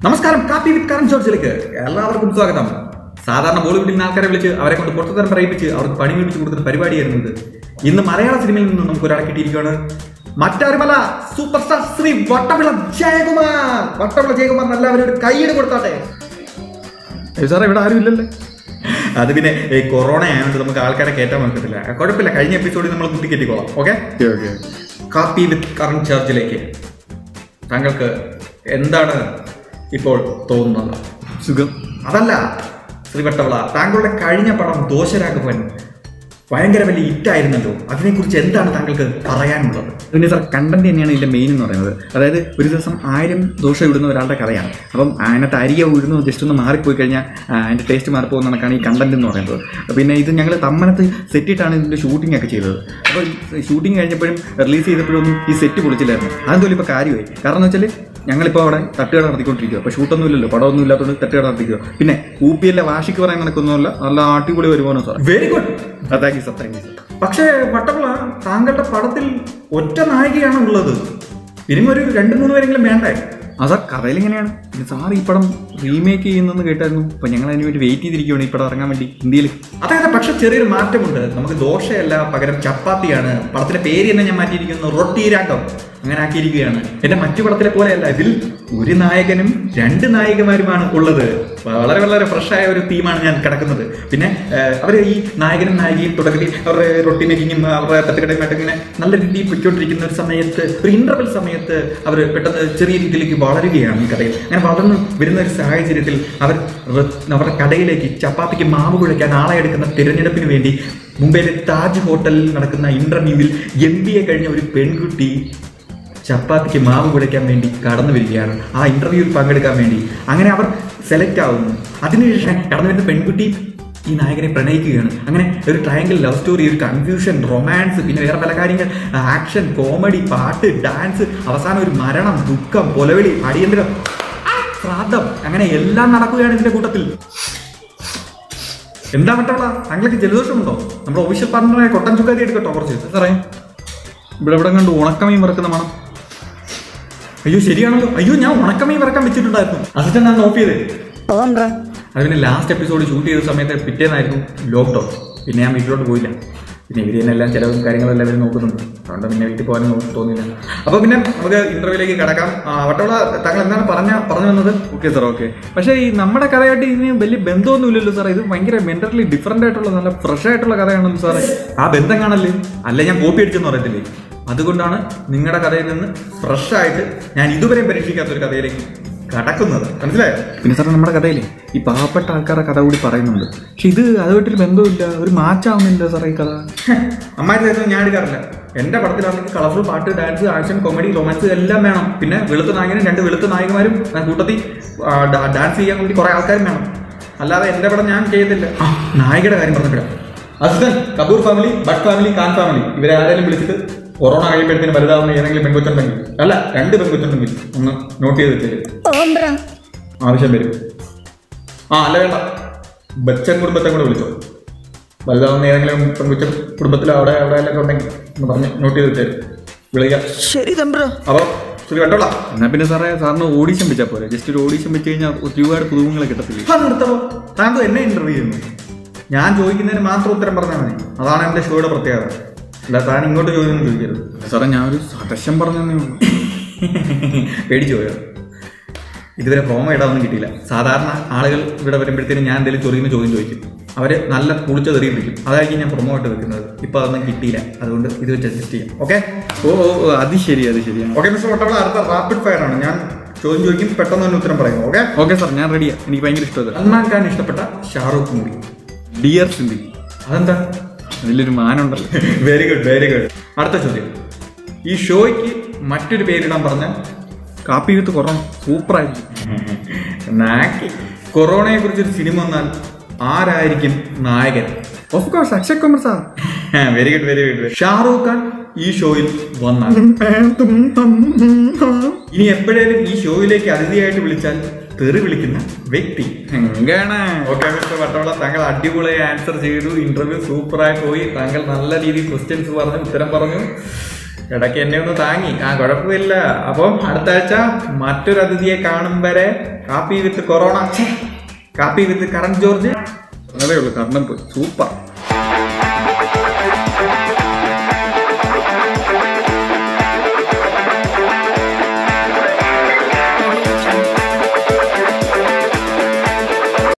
നമസ്കാരം കാപ്പി വിത്ത് കരൺ ജോർജിലേക്ക് എല്ലാവർക്കും സ്വാഗതം സാധാരണ ബോളിവുഡിൽ നിന്ന് ആൾക്കാരെ വിളിച്ച് അവരെ കൊണ്ട് പുറത്തുതരം പറയിപ്പിച്ച് അവർക്ക് പണി മേടിച്ച് കൊടുക്കുന്ന പരിപാടിയായിരുന്നു ഇത് ഇന്ന് മലയാള സിനിമയിൽ നിന്ന് നമുക്ക് ഒരാളെ കിട്ടിയിരിക്കുകയാണ് മറ്റാരുമല്ല സൂപ്പർ സ്റ്റാർ ശ്രീ വട്ടവിള ജയകുമാർ വട്ടവിള ജയകുമാർ എല്ലാവരും ഒരു കൈയ്യടി കൊടുത്താട്ടെ സാറേ ഇവിടെ ആരും ഇല്ലല്ലേ അത് പിന്നെ ഈ കൊറോണ ആയതുകൊണ്ട് നമുക്ക് ആൾക്കാരെ കയറ്റാൻ പറ്റത്തില്ല കുഴപ്പമില്ല കഴിഞ്ഞ എപ്പിസോഡിൽ നമ്മൾ കുത്തി കയറ്റിക്കോളാം ഓക്കെ ഓക്കെ കാപ്പി വിത്ത് കറൺ ചർച്ചിലേക്ക് താങ്കൾക്ക് എന്താണ് ഇപ്പോൾ തോന്നുന്നത് സുഖം അതല്ല ശ്രീവട്ടവള താങ്കളുടെ കഴിഞ്ഞ പടം ദോശരാഘവൻ ഭയങ്കര വലിയ ഹിറ്റായിരുന്നല്ലോ അതിനെക്കുറിച്ച് എന്താണ് താങ്കൾക്ക് പറയാനുള്ളത് പിന്നെ സാർ കണ്ടന്റ് തന്നെയാണ് ഇതിന്റെ മെയിൻ എന്ന് പറയുന്നത് അതായത് ഒരു ദിവസം ആയിരം ദോശ ഇടുന്ന ഒരാളുടെ കഥയാണ് അപ്പം അതിനകത്ത് അരിയ ഉഴുന്നു ജസ്റ്റ് ഒന്ന് മാറിപ്പോയി കഴിഞ്ഞാൽ ആ, അതിന്റെ ടേസ്റ്റ് മാറിപ്പോകുന്ന കണക്കാണ് ഈ കണ്ടന്റ് എന്ന് പറയുന്നത് പിന്നെ ഇത് ഞങ്ങൾ തമ്മനത്ത് സെറ്റിട്ടാണ് ഇതിന്റെ ഷൂട്ടിംഗ് ഒക്കെ ചെയ്തത് അപ്പോൾ ഷൂട്ടിംഗ് കഴിഞ്ഞപ്പോഴും റിലീസ് ചെയ്തപ്പോഴൊന്നും ഈ സെറ്റ് പൊളിച്ചില്ലായിരുന്നു അതെന്തോലും ഇപ്പോൾ കാര്യമായി കാരണം എന്ന് വെച്ചാൽ ഞങ്ങളിപ്പോൾ അവിടെ തട്ടുകട നടത്തിക്കൊണ്ടിരിക്കുക അപ്പോൾ ഷൂട്ടൊന്നും ഇല്ലല്ലോ പടമൊന്നും ഇല്ലാത്തതുകൊണ്ട് തട്ടുകട നടത്തിക്കുക പിന്നെ ഊപ്പിയല്ലേ വാശിക്ക് പറയാൻ നടക്കുന്നതല്ല നല്ല അടിപൊളി വരുമാനം sir very good thank you sir thank you sir പക്ഷേ വട്ടവള താങ്കളുടെ പടത്തിൽ ഒറ്റ നായികയാണ് ഉള്ളത് ഇനിയും ഒരു രണ്ട് മൂന്ന് പേരെങ്കിലും വേണ്ടേ ആ സാർ കഥയിൽ എങ്ങനെയാണ് പിന്നെ സാർ ഈ പടം റീമേക്ക് ചെയ്യുന്നെന്ന് കേട്ടായിരുന്നു അപ്പൊ ഞങ്ങൾ അതിന് വേണ്ടി വെയിറ്റ് ചെയ്തിരിക്കുകയാണ് ഈ പടം ഇറങ്ങാൻ വേണ്ടി ഹിന്ദിയിൽ അതെ അതെ പക്ഷെ ചെറിയൊരു മാറ്റമുണ്ട് നമുക്ക് ദോശയല്ല പകരം ചപ്പാത്തിയാണ് പടത്തിന്റെ പേര് തന്നെ ഞാൻ മാറ്റിയിരിക്കുന്നു റൊട്ടി രാഗം അങ്ങനെ ആക്കിയിരിക്കുകയാണ് എന്റെ മറ്റു പടത്തിലെ പോലെയല്ല ഇതിൽ ഒരു നായകനും രണ്ട് നായികമാരുമാണ് ഉള്ളത് വളരെ വളരെ ഫ്രഷ് ആയ ഒരു തീമാണ് ഞാൻ കിടക്കുന്നത് പിന്നെ അവർ ഈ നായകനും നായികയും തുടക്കത്തിൽ അവരുടെ റൊട്ടി മേക്കിങ്ങും അവരുടെ തട്ടുകടയുമായിട്ട് ഇങ്ങനെ നല്ല രീതിയിൽ പൊയ്ക്കൊണ്ടിരിക്കുന്ന ഒരു സമയത്ത് ഒരു ഇന്റർവെൽ സമയത്ത് അവർ പെട്ടെന്ന് ചെറിയ രീതിയിലേക്ക് വളരുകയാണ് ഈ കഥയിൽ അങ്ങനെ വളർന്നു വരുന്ന ഒരു സാഹചര്യത്തിൽ അവർ റെ- അവരുടെ കടയിലേക്ക് ചപ്പാത്തിക്ക് മാവ് കുഴയ്ക്കാൻ ആളെ എടുക്കുന്ന തിരഞ്ഞെടുപ്പിന് വേണ്ടി മുംബൈയിലെ താജ് ഹോട്ടലിൽ നടക്കുന്ന ഇന്റർവ്യൂവിൽ എം ബി എ കഴിഞ്ഞ ഒരു പെൺകുട്ടി ചപ്പാത്തിക്ക് മാവ് കുഴയ്ക്കാൻ വേണ്ടി കടന്നു വരികയാണ് ആ ഇന്റർവ്യൂവിൽ പങ്കെടുക്കാൻ വേണ്ടി അങ്ങനെ അവർ സെലക്ട് ആവുന്നു അതിനുശേഷം കടന്നു വരുന്ന പെൺകുട്ടി ഈ നായകനെ പ്രണയിക്കുകയാണ് അങ്ങനെ ഒരു ട്രയാങ്കിൾ ലവ് സ്റ്റോറി ഒരു കൺഫ്യൂഷൻ റൊമാൻസ് പിന്നെ വേറെ പല കാര്യങ്ങൾ ആക്ഷൻ കോമഡി പാട്ട് ഡാൻസ് അവസാനം ഒരു മരണം ദുഃഖം കൊലവിളി അടിയന്തരം ആ, ശ്രാദ്ധം അങ്ങനെ എല്ലാം നടക്കുകയാണ് ഇതിന്റെ കൂട്ടത്തിൽ എന്താ മറ്റുള്ള താങ്കൾക്ക് ജലദോഷമുണ്ടോ നമ്മുടെ ഒഫീഷ്യൽ പാർട്ണറായ കൊട്ടൻ ചുക്കാരി എടുക്കട്ടോ കുറച്ച് സാറേ ഇവിടെ ഇവിടെ കണ്ട് ഉണക്കമീൻ മറക്കുന്ന മണം അയ്യോ ശരിയാണല്ലോ അയ്യോ ഞാൻ ഉണക്കമീൻ വറക്കാൻ വെച്ചിട്ടുണ്ടായിരുന്നു അസിസ്റ്റന്റ് ഞാൻ ഓഫ് ചെയ്തേ അത് പിന്നെ ലാസ്റ്റ് എപ്പിസോഡ് ഷൂട്ട് ചെയ്ത സമയത്ത് പിറ്റേന്നായിരുന്നു ലോക്ക്ഡൗൺ പിന്നെ ഞാൻ വീട്ടിലോട്ട് പോയില്ല പിന്നെ ഇവര് തന്നെ എല്ലാം ചിലവും കാര്യങ്ങളെല്ലാം ഇവർ നോക്കുന്നുണ്ട് അതുകൊണ്ട് പിന്നെ വീട്ടിൽ പോകാനും നോ- തോന്നിയില്ല അപ്പൊ പിന്നെ നമുക്ക് ഇന്റർവ്യൂലേക്ക് കടക്കാം ആ, വട്ടവള താങ്കൾ എന്താണ് പറഞ്ഞ പറഞ്ഞു വന്നത് ഓക്കെ സാർ ഓക്കെ പക്ഷേ ഈ നമ്മുടെ കഥയായിട്ട് ഇതിന് വലിയ ബന്ധമൊന്നുമില്ലല്ലോ സാറേ ഇത് ഭയങ്കര മെന്റലി ഡിഫറെന്റ് ആയിട്ടുള്ള നല്ല ഫ്രഷ് ആയിട്ടുള്ള കഥയാണല്ലോ സാറേ ആ ബന്ധം കാണല്ലേ അല്ല ഞാൻ കോപ്പി അടിച്ചെന്ന് പറയത്തില്ലേ അതുകൊണ്ടാണ് നിങ്ങളുടെ കഥയിൽ നിന്ന് ഫ്രഷ് ആയിട്ട് ഞാൻ ഇതുവരെ പരീക്ഷിക്കാത്ത ഒരു കഥയിലേക്ക് കടക്കുന്നത് മനസ്സിലായോ പിന്നെ സാറേ നമ്മുടെ കഥയില്ലേ ഈ പാവപ്പെട്ട ആൾക്കാരുടെ കഥ കൂടി പറയുന്നുണ്ട് പക്ഷെ ഇത് അതുമായിട്ടൊരു ബന്ധമില്ല ഒരു മാച്ചാവുന്നില്ല സാറേ ഈ കഥ അമ്മായി തരുന്നത് ഞാൻ എടുക്കാറില്ല എന്റെ പടത്തിലാണെങ്കിൽ കളർഫുൾ പാട്ട് ഡാൻസ് ആക്ഷൻ കോമഡി റൊമാൻസ് എല്ലാം വേണം പിന്നെ വെളുത്ത നായകനും രണ്ട് വെളുത്ത നായകന്മാരും ആ, കൂട്ടത്തിൽ ആ, ഡാ- ഡാൻസ് ചെയ്യാൻ വേണ്ടി കുറെ ആൾക്കാരും വേണം അല്ലാതെ എന്റെ പടം ഞാൻ ചെയ്യത്തില്ല ആ, നായികയുടെ കാര്യം പറഞ്ഞപ്പോഴാണ് assistant Kapoor family Bhatt family Khan family ഇവരെ ആരെങ്കിലും വിളിച്ചിട്ട് കൊറോണ കഴിയുമ്പോഴത്തേന് വലുതാവുന്ന ഏതെങ്കിലും പെൺകൊച്ചുണ്ടെങ്കിൽ അല്ല രണ്ട് പെൺകൊച്ചുണ്ടെങ്കിൽ ഒന്ന് നോട്ട് ചെയ്ത് വെച്ചേര് ആവശ്യം വരും ആ അല്ല വേണ്ട ബച്ചൻ കുടുംബത്തെ കൂടെ വിളിച്ചോ വലുതാവുന്ന ഏതെങ്കിലും പെൺകുച്ച കുടുംബത്തിലോ അവിടെ അവിടെ എല്ലാം ഉണ്ടെങ്കിൽ ഒന്ന് പറഞ്ഞ് നോട്ട് ചെയ്ത് വെച്ചേര് വിളിക്കാം ശരി തമ്പ്ര അപ്പോൾ ശ്രീ കണ്ടോളാം എന്നാ പിന്നെ സാറേ സാറിന് ഓഡീഷൻ വെച്ചാൽ പോരെ ജസ്റ്റ് ഒരു ഓഡീഷൻ വെച്ച് കഴിഞ്ഞാൽ ഒരുപാട് പുതുമങ്ങൾ കിട്ടത്തില്ല ആ നിർത്തണോ താങ്കൾ എന്നെ ഇന്റർവ്യൂ ചെയ്യുന്നു ഞാൻ ചോദിക്കുന്നതിന് മാത്രം ഉത്തരം പറഞ്ഞാൽ മതി അതാണ് എൻ്റെ ഷോയുടെ പ്രത്യേകത അല്ല താൻ ഇങ്ങോട്ട് ചോദ്യം ചോദിക്കരുത് സാറേ ഞാൻ ഒരു സദസ്യം പറഞ്ഞതേ ഉള്ളൂ പേടിച്ചു പോയോ ഇതുവരെ പ്രോമോ ഇടാനൊന്നും കിട്ടിയില്ല സാധാരണ ആളുകൾ ഇവിടെ വരുമ്പോഴത്തേനും ഞാൻ എന്തെങ്കിലും ചൊറിയുന്ന ചോദ്യം ചോദിക്കും അവർ നല്ല കുളിച്ച തെറി പിടിക്കും അതായിരിക്കും ഞാൻ പ്രൊമോ ആയിട്ട് വെക്കുന്നത് ഇപ്പോൾ അതൊന്നും കിട്ടിയില്ല അതുകൊണ്ട് ഇത് വെച്ച് അഡ്ജസ്റ്റ് ചെയ്യാം ഓക്കെ ഓ ഓ ഓ, അത് ശരി അത് ശരിയാണ് ഓക്കെ മിസ്റ്റർ വട്ടവള അടുത്ത റാപ്പിഡ് ഫയർ ആണ് ഞാൻ ചോദ്യം ചോദിക്കും പെട്ടെന്ന് തന്നെ ഉത്തരം പറയുന്നു ഓക്കെ ഓക്കെ സാർ ഞാൻ റെഡിയാ എനിക്ക് ഭയങ്കര ഇഷ്ടമാണ് സൽമാൻ ഖാൻ ഇഷ്ടപ്പെട്ട ഷാറൂഖ് മൂവി ഡിയർ സിന്ധി അതെന്താ അതിലൊരു മാനുണ്ടല്ലോ വെരി ഗുഡ് വെരി ഗുഡ് അടുത്ത ചോദ്യം ഈ ഷോയ്ക്ക് മറ്റൊരു പേരിടാൻ പറഞ്ഞ കാപ്പി വിത്ത് കുറവ് സൂപ്പറായിരിക്കും നാക്കി കൊറോണയെ കുറിച്ചൊരു സിനിമ വന്നാൽ ആരായിരിക്കും നായകൻ of course Akshay Kumar sir very good very good Shahrukh Khan ഈ ഷോയിൽ വന്നാൽ ഇനി എപ്പോഴേലും ഈ ഷോയിലേക്ക് അതിഥിയായിട്ട് വിളിച്ചാൽ തെറി വിളിക്കുന്ന വ്യക്തി എങ്കാണ് ഓക്കെ മിസ്റ്റർ വട്ടവള താങ്കൾ അടിപൊളിയായി ആൻസർ ചെയ്തു ഇന്റർവ്യൂ സൂപ്പറായി പോയി താങ്കൾ നല്ല രീതിയിൽ ക്വസ്റ്റ്യൻസ് പറഞ്ഞു ഉത്തരം പറഞ്ഞു ഇടയ്ക്ക് എന്നെ ഒന്ന് താങ്ങി ആ കുഴപ്പമില്ല അപ്പം അടുത്ത ആഴ്ച മറ്റൊരു അതിഥിയെ കാണും വരെ കാപ്പി വിത്ത് കൊറോണ ഛേ, കാപ്പി വിത്ത് കറണ്ട് ജോർജ് അതേ ഉള്ളൂ കാരണം സൂപ്പർ